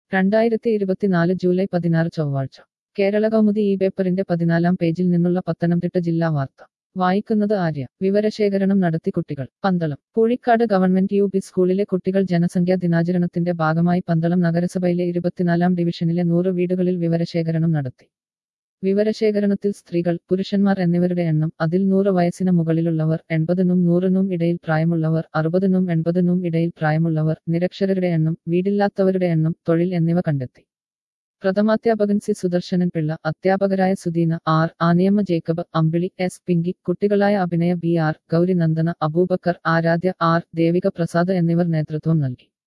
രണ്ടായിരത്തി ഇരുപത്തിനാല് ജൂലൈ പതിനാറ് ചൊവ്വാഴ്ച കേരള കൗമുദി ഈ പേപ്പറിന്റെ പതിനാലാം പേജിൽ നിന്നുള്ള പത്തനംതിട്ട ജില്ലാ വാർത്ത വായിക്കുന്നത് ആര്യ വിവരശേഖരണം നടത്തി കുട്ടികൾ Pandalam Poozhikkad government U P സ്കൂളിലെ കുട്ടികൾ ജനസംഖ്യാ ദിനാചരണത്തിന്റെ ഭാഗമായി പന്തളം നഗരസഭയിലെ ഇരുപത്തിനാലാം ഡിവിഷനിലെ നൂറ് വീടുകളിൽ വിവരശേഖരണം നടത്തി വിവരശേഖരണത്തിൽ സ്ത്രീകൾ പുരുഷന്മാർ എന്നിവരുടെ എണ്ണം അതിൽ നൂറ് വയസ്സിന് മുകളിലുള്ളവർ എൺപതിനും നൂറിനും ഇടയിൽ പ്രായമുള്ളവർ അറുപതിനും എൺപതിനും ഇടയിൽ പ്രായമുള്ളവർ നിരക്ഷരരുടെ എണ്ണം വീടില്ലാത്തവരുടെ എണ്ണം തൊഴിൽ എന്നിവ കണ്ടെത്തി പ്രഥമാധ്യാപകൻ സി സുദർശനൻ പിള്ള അധ്യാപകരായ Sudeena R Aniyamma Jacob Ambili S Pinky കുട്ടികളായ Abhinaya B R Gauri Nandana Aboobacker Aradhya R Devika Prasad എന്നിവർ നേതൃത്വം നൽകി